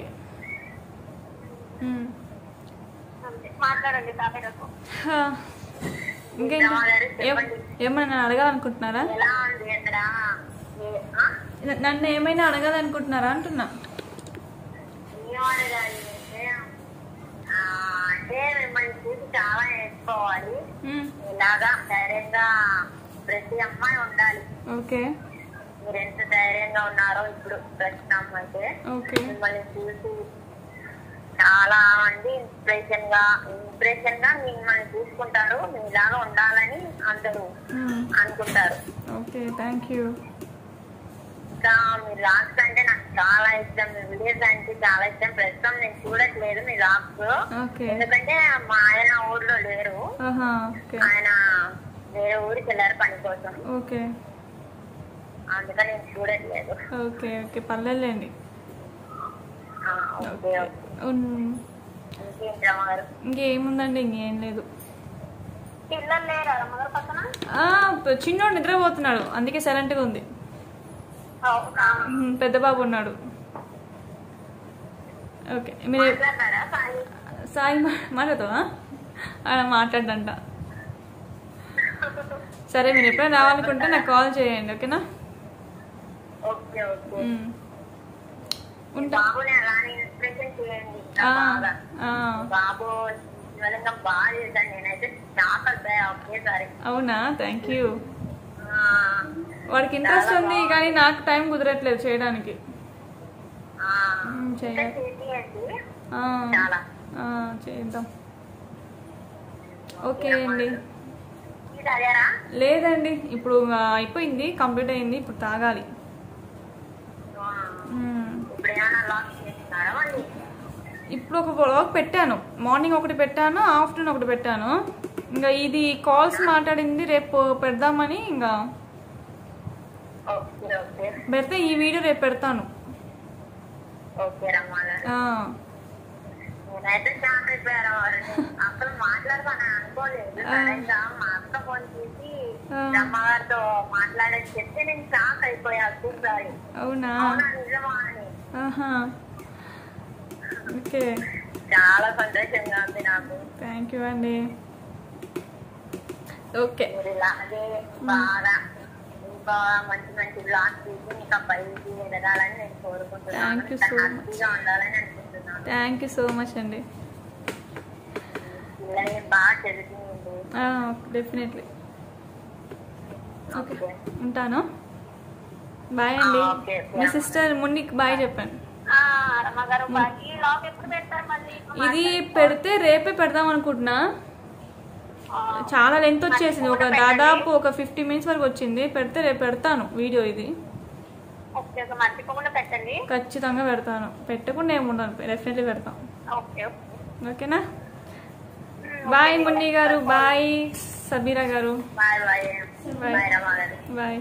మ్మ్. అంతే మాట్లాడండి తాపేటకు హా. ఇంకేంటి ఏం ఏమైనా నన్ను అడగాలనుకుంటున్నారా ఎలా ఉంది అక్కడ ఏ- ఆ? న- నన్ను ఏమైనా అడగాలనుకుంటున్నారా అంటున్నా ఏం ఏమనగాలి అంటే ఆ, అంటే మిమ్మల్ని చూసి చాలా నేర్చుకోవాలి మ్మ్. ఇలాగా ధైర్యంగా ప్రతి అమ్మాయి ఉండాలి ఓకే మీరు ఎంత ధైర్యంగా ఉన్నారో ఇప్పుడు ప్రస్తుతం అయితే ఓకే మిమ్మల్ని చూసి చాలా మంది ఇన్స్పిరేషన్ గా ఇన్స్పిరేషన్ గా మిమ్మల్ని చూసుకుంటారు మీలాగా ఉండాలని అందరూ మ్మ్. అనుకుంటారు ఓకే థ్యాంక్ యూ ఇంకా మీ లాక్స్ అంటే నాకు చాలా ఇష్టం మీ వీడియోస్ అంటే చాలా ఇష్టం ప్రస్తుతం నేను చూడట్లేదు మీ లాక్స్ ఓకే ఎందుకంటే మా ఆయన ఊర్లో లేరు ఆహా ఓకే ఆయన వేరే ఊరికి వెళ్ళారు పని కోసం ఓకే అందుకని నేను చూడట్లేదు ఓకే ఓకే పర్లేదులేండి ఆ, ఓకే ఓకే ఉన్- ఇంకేంటి అమ్మగారు ఇంకేముందండి ఇంకేం లేదు పిల్లలు లేరు అమ్మగారు పక్కన ఆ, ప- చిన్నోడు నిద్రపోతున్నాడు అందుకే సైలెంట్గా ఉంది అవునా ఉమ్, పెద్ద బాబు ఉన్నాడు ఓకే మీరు మాట్లాడతారా సాయి సాయి మా- మాట్లాడతావా ఆయన మాట్లాడంట సరే మీరు ఎప్పుడైనా రావాలనుకుంటే నాకు కాల్ చేయండి ఓకేనా ఓకే ఓకే ఉమ్. ఉంటా బాబుని అలానే ఇన్స్పిరేషన్ చేయండి ఆ, బాగా ఆ, బాబు శివలింగ బాగా చేశాను నేనైతే షాక్ అయిపోయా ఒకేసారి అవునా థ్యాంక్ యూ ఆ, వాడికి ఇంట్రెస్ట్ ఉంది కానీ నాకు టైం కుదరట్లేదు చేయడానికి ఆ, ఉమ్, ఇంకా చేయాలి చేయండి ఆ, చాలా ఆ, చేద్దాం ఓకే అండి ఇది అదేరా లేదండి ఇప్పుడు ఆ, అయిపోయింది కంప్లీట్ అయింది ఇప్పుడు తాగాలి ఆ, మ్మ్. ఇప్పుడు ఏమైనా లాక్ చేస్తున్నారా మళ్ళీ ఇప్పుడు ఒక బ్లాగ్ పెట్టాను మార్నింగ్ ఒకటి పెట్టాను ఆఫ్టర్నూన్ ఒకటి పెట్టాను ఇంకా ఇది కాల్స్ మాట్లాడింది రేపు పెడదామని ఇంకా ఓకే ఓకే పెడితే ఈ వీడియో రేపు పెడతాను ఓకే రమ్మాగారు ఆ, నేనైతే షాక్ అయిపోయారు అసలు మాట్లాడతాను అనుకోలేదు సడన్గా మా అక్క ఫోన్ చేసి ఆ. రమ్మగారితో మాట్లాడని చెప్తే నేను షాక్ అయిపోయా ఒకేసారి అవునా అవునా నిజమా అని ఆహా ఓకే చాలా సంతోషంగా ఉంది నాకు థ్యాంక్ యూ అండి ఓకే మీరు ఇలాగే బాగా ఇంకా మంచి మంచి బ్లాగ్ తీసి ఇంకా పైకి ఎదగాలని నేను కోరుకుంటున్నాను Thank you ఇంకా so much. హ్యాపీగా ఉండాలని అనుకుంటున్నాను థ్యాంక్ యూ సో మచ్ అండి పిల్లల్ని బాగా చదువుతుంది డెఫినెట్లీ ఓకే ఓకే ఉంటాను బాయ్ అండి ఆ, ఓకే, ఓకే. మీ సిస్టర్ మున్నికి బాయ్ చెప్పాను రమ్మగారు ఈ లాగ్ ఎప్పుడు పెడతారు మళ్ళీ ఇది పెడితే రేపే పెడదాం అనుకుంటున్నా చాలా లెంత్ వచ్చేసింది ఒక దాదాపు ఒక ఫిఫ్టీ మినిట్స్ వరకు వచ్చింది పెడితే రేపు పెడతాను వీడియో ఇది ఓకే ఓకే మర్చిపోకుండా పెట్టండి ఖచ్చితంగా పెడతాను పెట్టకుండా ఏముండను డెఫినెట్లీ పెడతాం ఓకే ఓకే ఓకేనా బాయ్ మున్ని గారు బాయ్ సబీరా గారు బాయ్ బాయ్ Bye. బాయ్ రమ్మగారు బాయ్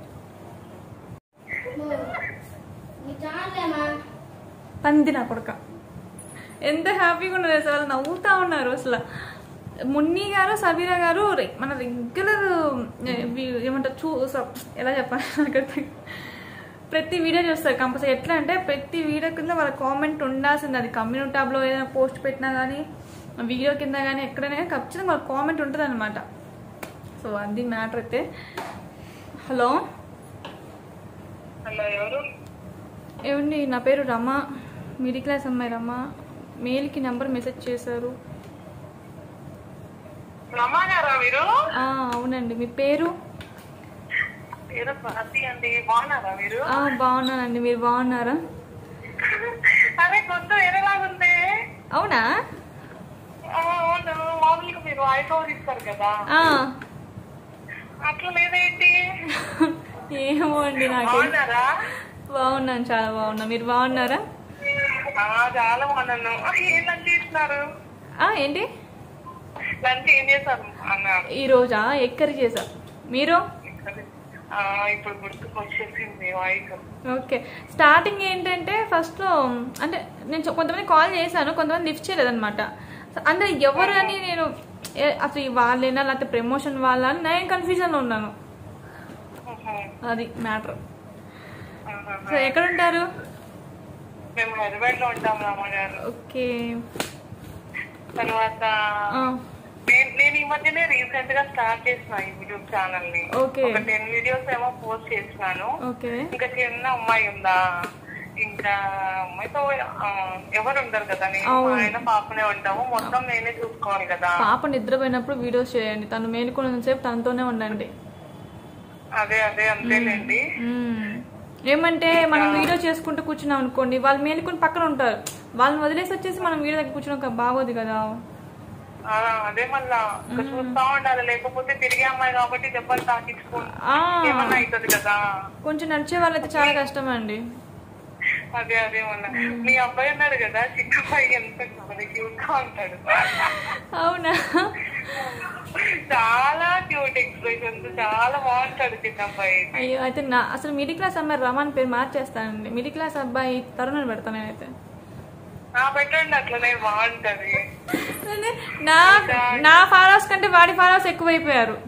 నీ చాలేమా పంది నా కొడుక ఎంత హ్యాపీగా ఉన్నారు అసలు వాళ్ళు నవ్వుతా ఉన్నారు అసలు మున్ని గారు సబీరా గారు రె- మన రెగ్యులర్ ఏమంటారు చూ స- ఎలా చెప్పాలి నాకు అర్థం కాదు. ప్రతి వీడియో చూస్తారు కంపల్సరీ ఎట్లా అంటే ప్రతి వీడియో కింద వాళ్ళ కామెంట్ ఉండాల్సింది అది కమ్యూనిటీ ట్యాబ్లో ఏదైనా పోస్ట్ పెట్టినా కానీ వీడియో కింద కానీ ఎక్కడైనా కానీ ఖచ్చితంగా వాళ్ళ కామెంట్ ఉంటుంది అనమాట సో అది మ్యాటర్ అయితే హలో హలో ఎవరు ఏమండి నా పేరు రమ మిడిల్ క్లాస్ అమ్మాయి రమ మెయిల్కి నెంబర్ మెసేజ్ చేశారు రమాగారా మీరు ఆ, అవునండి మీ పేరు పేరు స్వాతి అండి బాగున్నారా మీరు ఆ, బాగున్నానండి మీరు బాగున్నారా అదే కొంత వేరేలాగుంది అవునా ఆ, అవును మామూలుగా మీరు వాయిస్ ఓవర్ ఇస్తారు కదా ఆ, అట్లా లేదేంటి ఏమో అండి నాకు బాగున్నారా బాగున్నాను చాలా బాగున్నా మీరు బాగున్నారా ఆ, చాలా బాగున్నాను ఏం లంచ్ చేస్తున్నారు ఆ, ఏంటి లంచ్ ఏం చేశారు అన్నారు ఈ రోజా ఎక్కరి చేసా మీరు ఆ, ఇప్పుడు గుర్తుకు వచ్చేసింది వాయిస్ ఓకే స్టార్టింగ్ ఏంటంటే ఫస్ట్లో అంటే నేను చ- కొంతమంది కాల్ చేశాను కొంతమంది లిఫ్ట్ చేయలేదన్నమాట అంటే ఎవరు అని నేను ఏ- అసలు ఈ వాళ్ళేనా లేకపోతే ప్రమోషన్ వాళ్ళ అని నేను కన్ఫ్యూజన్లో ఉన్నాను అది మ్యాటర్ సో ఎక్కడ ఉంటారు మేము హైదరాబాద్ లో ఉంటాం రామగారు ఓకే తర్వాత ఆ, నేను నేను ఈ మధ్యనే రీసెంట్ గా స్టార్ట్ చేసిన ఈ యూట్యూబ్ ఛానల్ ని ఓకే ఒక టెన్ వీడియోస్ ఏమో పోస్ట్ చేసినాను ఓకే ఇంకా చిన్న అమ్మాయి ఉందా ఇంకా అమ్మాయితో ఆ, ఎవరు ఉండరు కదా నేను అవును. మా ఆయన పాపనే ఉంటాము మొత్తం నేనే చూసుకోవాలి కదా పాప నిద్రపోయినప్పుడు వీడియోస్ చేయండి తను మేలుకున్నంతసేపు తనతోనే ఉండండి అదే అదే అంతేలేండి మ్మ్. ఏమంటే మనం వీడియో చేసుకుంటూ కూర్చున్నాం అనుకోండి వాళ్ళు మేలుకొని పక్కన ఉంటారు వాళ్ళని వదిలేసి వచ్చేసి మనం వీడియో దగ్గర కూర్చున్నాం బాగోదు కదా ఆ, అదే మళ్ళా ఇంకా చూస్తా ఉండాలి లేకపోతే తిరిగే అమ్మాయి కాబట్టి దెబ్బలు తాకించుకుంటే ఆ, ఏమన్నా అవుతుంది కదా కొంచెం నడిచే వాళ్ళైతే చాలా కష్టం అండి అదే అదే మళ్ళా మీ అబ్బాయి అన్నాడు కదా చిన్న అబ్బాయి ఎంత క్యూట్ గా ఉంటాడు అవునా చాలా క్యూట్ ఎక్స్ప్రెషన్స్ చాలా బాగుంటాడు చిన్న అబ్బాయి అయ్యో అయితే నా అసలు మిడిల్ క్లాస్ అమ్మాయి రమాన్ పేరు మార్చేస్తానండి మిడిల్ క్లాస్ అబ్బాయి తరుణ్ అని పెడతాను నేనైతే ఆ పెట్టండి అట్లనే బాగుంటది అంటే నా నా ఫాలోవర్స్ కంటే వాడి ఫాలోవర్స్ ఎక్కువైపోయారు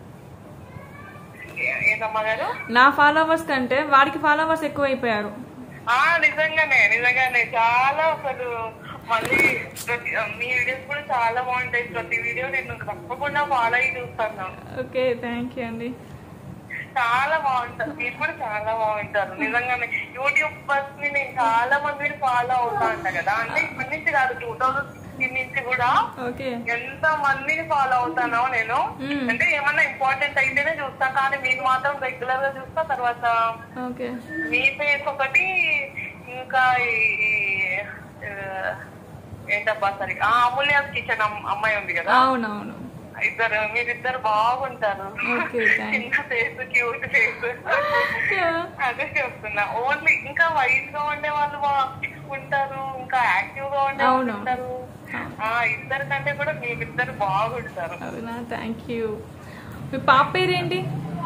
ఏ- ఏంటమ్మా గారు నా ఫాలోవర్స్ కంటే వాడికి ఫాలోవర్స్ ఎక్కువైపోయారు ఆ నిజంగానే నిజంగానే చాలా అసలు మళ్ళీ ప్రతి మీ వీడియోస్ కూడా చాలా బాగుంటాయి ప్రతి వీడియో నేను తప్పకుండా ఫాలో అయ్యి చూస్తాను ఓకే థ్యాంక్ యూ అండి చాలా బాగుంటారు మీరు కూడా చాలా బాగుంటారు నిజంగానే యూట్యూబర్స్ ని నేను చాలా మందిని ఫాలో అవుతా ఉంటా కదా అంటే ఇప్పటి నుంచి కాదు టూ థౌసండ్ సిక్స్టీన్ నుంచి కూడా ఓకే ఎంత మందిని ఫాలో అవుతానో నేను మ్మ్. అంటే ఏమన్నా ఇంపార్టెంట్ అయితేనే చూస్తా కానీ మీకు మాత్రం రెగ్యులర్ గా చూస్తా తర్వాత ఓకే మీ ఫేస్ ఒకటి ఇంకా ఈ ఆ, ఏంటబ్బా సరే ఆ అమూల్య కిచెన్ అమ్మాయి ఉంది కదా అవునవును ఇద్దరు మీరిద్దరు బాగుంటారు ఓకే థ్యాంక్ చిన్న ఫేస్ క్యూట్ ఫేస్ యూ అదే చెప్తున్నా ఓన్లీ ఇంకా వైట్ గా ఉండే వాళ్ళు బా- ఉంటారు ఇంకా యాక్టివ్ గా ఉండే వాళ్ళు అవును. ఉంటారు ఆ ఇద్దరు కంటే కూడా మీరిద్దరు బాగుంటారు అవునా థ్యాంక్ యూ మీ పాప పేరేంటి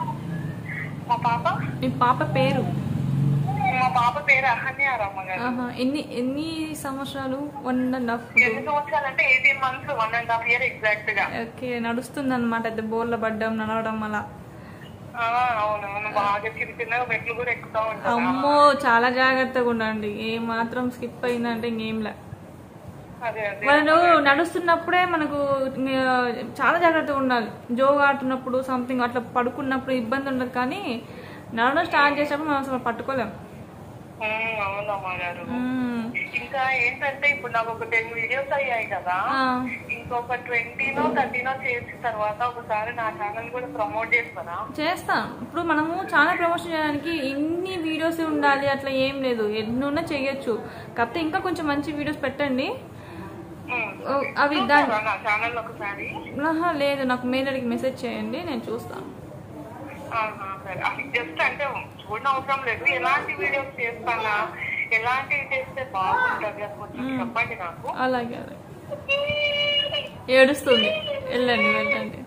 మా పాప మీ పాప పేరు మా పాప పేరు అహన్యారమ్మ గారు ఆహా ఎన్ని ఎన్ని సంవత్సరాలు వన్ అండ్ హాఫ్ ఎన్ని సంవత్సరాలు అంటే eighteen months one and half year exact గా ఓకే నడుస్తుంది అనమాట అయితే బోర్ల పడ్డం నడవడం అలా ఆ, అవునవును బాగా చిన్న చిన్నగా మెట్లు కూడా ఎక్కుతా ఉంటారు అమ్మో చాలా జాగ్రత్తగా ఉండండి ఏ మాత్రం స్కిప్ అయిందంటే ఇంకేంలే అదే అదే వాళ్ళు నడుస్తున్నప్పుడే మనకు ఇంగ చాలా జాగ్రత్తగా ఉండాలి జోగా ఆడుతున్నప్పుడు సంథింగ్ అట్లా పడుకున్నప్పుడు ఇబ్బంది ఉండదు కానీ నడవడం స్టార్ట్ చేసినప్పుడు మనం అసలు పట్టుకోలేం ఉమ్, అవునమ్మా గారు మ్మ్. ఇంకా ఏంటంటే ఇప్పుడు నాకు ఒక టెన్ వీడియోస్ అయ్యాయి కదా ఆ, ఇంకొక ట్వంటీనో థర్టీనో చేసిన తర్వాత ఒకసారి నా ఛానల్ కూడా ప్రమోట్ చేస్తారా చేస్తాం ఇప్పుడు మనము చాలా ప్రమోషన్ చేయడానికి ఇన్ని వీడియోస్ ఉండాలి అట్లా ఏం లేదు ఎన్ని ఉన్నా చేయొచ్చు కాకపోతే ఇంకా కొంచెం మంచి వీడియోస్ పెట్టండి ఉమ్. ఓ, అవి దాని చూస్తారా నా ఛానల్ ఒకసారి ఆహా, లేదు నాకు మెయిల్ అడిగి మెసేజ్ చేయండి నేను చూస్తాను ఆహా, సరే అది జస్ట్ అంటే చూడడం అవసరం లేదు ఎలాంటి వీడియోస్ చేస్తానా ఎలాంటివి చేస్తే బాగుంటది అని కొంచెం చెప్పండి నాకు అలాగే అలాగే ఏడుస్తుంది వెళ్ళండి వెళ్ళండి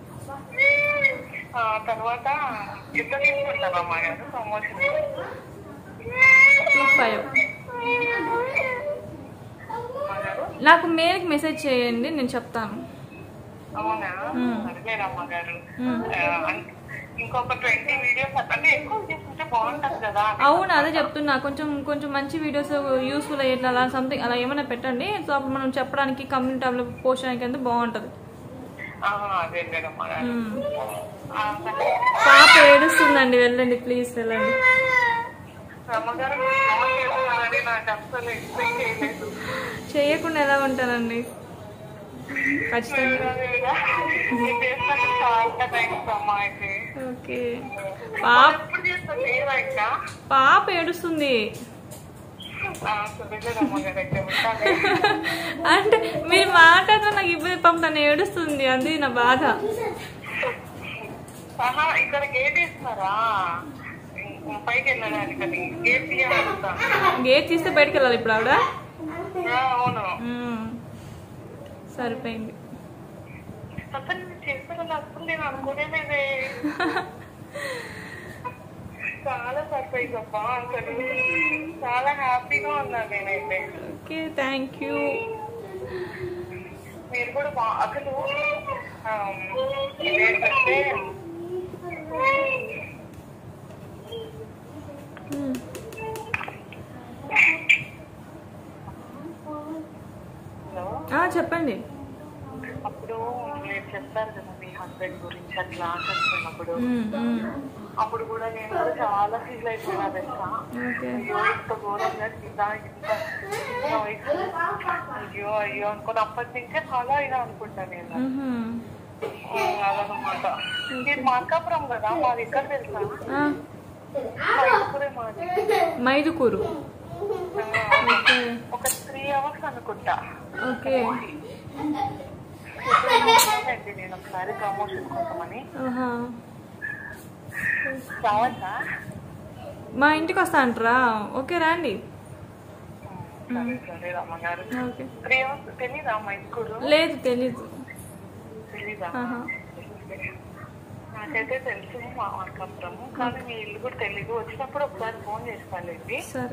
ఆ తర్వాత ఎంత తీసుకుంటారమ్మా గారు ప్రమోషన్ టూ ఫైవ్ అమ్మా గారు నాకు మెయిల్కి మెసేజ్ చేయండి నేను చెప్తాను అవునా సరేలేరమ్మా గారు మ్మ్. ఆ, అన్- ఇంకొక ట్వంటీ వీడియోస్ అంటే ఎక్కువ చేసుకుంటే బాగుంటది కదా అవును అదే చెప్తున్నా కొంచెం కొంచెం మంచి వీడియోస్ యూస్ఫుల్ అయ్యేట్లా అలా సంథింగ్ అలా ఏమైనా పెట్టండి సో అప్పుడు మనం చెప్పడానికి కమ్యూనిటీ టాబ్లో పోస్ట్ చేయడానికి అంతా బాగుంటుంది ఆ, అదే లేదమ్మా గారు మ్మ్. ఆ, సరే. పాప ఏడుస్తుందండి వెళ్ళండి ప్లీజ్ వెళ్ళండి అమ్మగారు ఫోన్ చేస్తున్నారని నాకు అస్సలు ఎక్స్పెక్ట్ చేయలేదు చేయకుండా ఎలా ఉంటానండి ఖచ్చితంగా మీరు చేస్తున్నందుకు చాలా థ్యాంక్స్ అమ్మా అయితే ఓకే పాప ఎప్పుడు చేస్తా లేదా ఇంకా పాప ఏడుస్తుంది ఆ, సరేలేదమ్మా గారు అయితే ఉంటాను అంటే మీరు మాట్లాడితే నాకు ఇబ్బంది పాపం తను ఏడుస్తుంది అది నా బాధ ఆహా ఇక్కడ గేట్ వేస్తున్నారా ఇం- పైకి వెళ్ళడానికి అది గేట్ తీయాలి అడుగుతాను గేట్ తీస్తే బయటకు వెళ్ళాలి ఇప్పుడు ఆవిడ ఆ, అవును మ్మ్. సరిపోయింది అసలు నేను చేస్తానని అసలు నేను అనుకోలేదే చాలా సర్ప్రైజ్ అబ్బా అసలు చాలా హ్యాపీగా ఉన్నాను నేనైతే ఓకే థ్యాంక్ యూ మీరు కూడా బా అసలు ఆ, ఇదేంటంటే హలో చెప్పండి అప్పుడు మీరు చెప్తారు కదా మీ హస్బెండ్ హస్బెండ్ గురించి అట్లా చనిపోయినప్పుడు మ్మ్, మ్మ్. అప్పుడు కూడా నేను కూడా చాలా ఫీల్ అయిపోయినా తెలుసా ఓకే అయ్యో ఇంత ఘోరంగా ఇంత ఇంత చిన్న వయసు అయ్యో అయ్యో అనుకుని అప్పటి నుంచే చాలా అయినా అనుకుంటా నేను మ్మ్. ఆ, అదనమాట ఇది మార్కాపురం కదా మాది ఎక్కడ తెలుసా ఆ, మైసూరే మాది మైదుకూరు ఆ, ఓకే ఒక త్రీ అవర్స్ అనుకుంటా ఓకే అండి నేను ఒకసారి ప్రమోషన్ కోసమని ఆహా. రావచ్చా మా ఇంటికి వస్తా అంటారా ఓకే రండి సరే సరే రమ్మగారు ఓకే త్రీ అవర్స్ తెలీదా మైసూరు లేదు తెలీదు తెలీదా ఆహా. నాకైతే తెలుసు మా మార్కాపురము కానీ మీ ఇల్లు కూడా తెలీదు వచ్చినప్పుడు ఒకసారి ఫోన్ చేస్తానండి సరే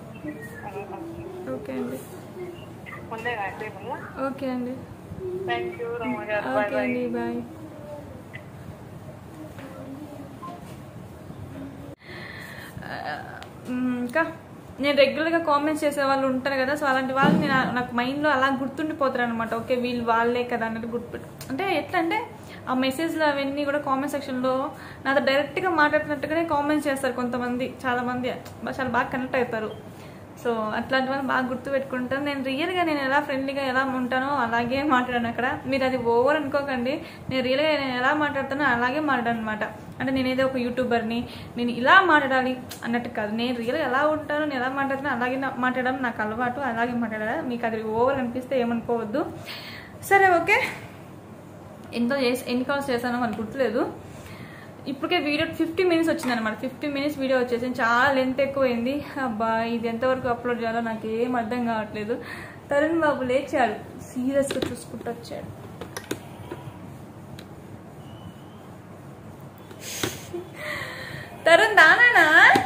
ఓకే అండి ముందే రాసే వల్ల ఓకే అండి థ్యాంక్ యూ రమ్మగారు బాయ్ ఓకే బాయ్ అండి బాయ్ ఇంకా నేను రెగ్యులర్గా కామెంట్స్ చేసే వాళ్ళు ఉంటారు కదా సో అలాంటి వాళ్ళు నేను నాకు మైండ్లో అలా గుర్తుండిపోతారు అనమాట ఓకే వీళ్ళు వాళ్ళే కదా అన్నట్టు గుర్తుపెట్టు అంటే ఎట్లా అంటే ఆ మెసేజ్లు అవన్నీ కూడా కామెంట్ సెక్షన్లో నాతో డైరెక్ట్గా మాట్లాడుతున్నట్టుగానే కామెంట్స్ చేస్తారు కొంతమంది చాలామంది చాలా బాగా కనెక్ట్ అవుతారు సో అట్లాంటి వాళ్ళు బాగా గుర్తు పెట్టుకుంటాను నేను రియల్గా నేను ఎలా ఫ్రెండ్లీగా ఎలా ఉంటానో అలాగే మాట్లాడాను అక్కడ మీరు అది ఓవర్ అనుకోకండి నేను రియల్గా నేను ఎలా మాట్లాడుతానో అలాగే మాట్లాడాను అనమాట అంటే నేనేదో ఒక యూట్యూబర్ని నేను ఇలా మాట్లాడాలి అన్నట్టు కాదు నేను రియల్గా ఎలా ఉంటానో నేను ఎలా మాట్లాడుతానో అలాగే నా- మాట్లాడడం నాకు అలవాటు అలాగే మాట్లాడాలి మీకు అది ఓవర్ అనిపిస్తే ఏమనుకోవద్దు సరే ఓకే ఎంతో చేసి ఎన్ని కాల్స్ చేశానో మనకు గుర్తులేదు ఇప్పటికే వీడియో ఫిఫ్టీ మినిట్స్ వచ్చింది అనమాట ఫిఫ్టీ మినిట్స్ వీడియో వచ్చేసి చాలా లెంత్ ఎక్కువైంది అబ్బా ఇది ఎంతవరకు అప్లోడ్ చేయాలో నాకు ఏం అర్థం కావట్లేదు తరుణ్ బాబు లేచాడు సీరియస్గా చూసుకుంటూ వచ్చాడు తరుణ్ దానా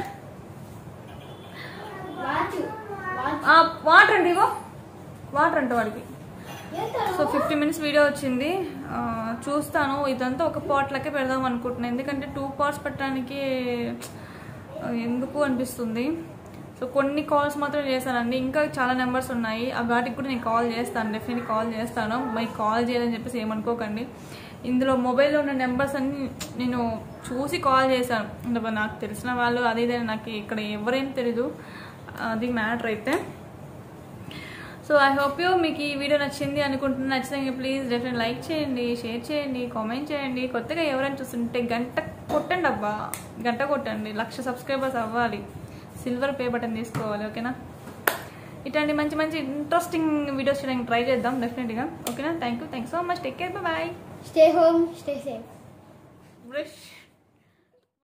వాచ్ వాచ్ వాటర్ అండి ఇగో వాటర్ అంట వాడికి సో ఫిఫ్టీ మినిట్స్ వీడియో వచ్చింది ఆ, చూస్తాను ఇదంతా ఒక పాట్లకే పెడదాం అనుకుంటున్నాను ఎందుకంటే టూ పార్ట్స్ పెట్టడానికి ఆ, ఎందుకు అనిపిస్తుంది సో కొన్ని కాల్స్ మాత్రం చేశానండి ఇంకా చాలా నెంబర్స్ ఉన్నాయి ఆ వాటికి కూడా నేను కాల్ చేస్తాను డెఫినెట్లీ కాల్ చేస్తాను మరి కాల్ చేయాలని చెప్పేసి ఏమనుకోకండి ఇందులో మొబైల్లో ఉన్న నెంబర్స్ అన్ని నేను చూసి కాల్ చేశాను అంటే నాకు తెలిసిన వాళ్ళు అది ఇది అని నాకు ఇక్కడ ఎవరేం తెలీదు అది మ్యాటర్ అయితే సో ఐ హోప్ యూ మీకు ఈ వీడియో నచ్చింది అనుకుంటున్నా నచ్చితే ప్లీజ్ డెఫినెట్ లైక్ చేయండి షేర్ చేయండి కామెంట్ చేయండి కొత్తగా ఎవరైనా చూస్తుంటే గంట కొట్టండి అబ్బా గంట కొట్టండి లక్ష సబ్స్క్రైబర్స్ అవ్వాలి సిల్వర్ పే బటన్ తీసుకోవాలి ఓకేనా ఇట్లాంటి మంచి మంచి ఇంట్రెస్టింగ్ వీడియోస్ చేయడానికి ట్రై చేద్దాం డెఫినెట్గా ఓకేనా thank you thank so much take care bye stay home stay safe brush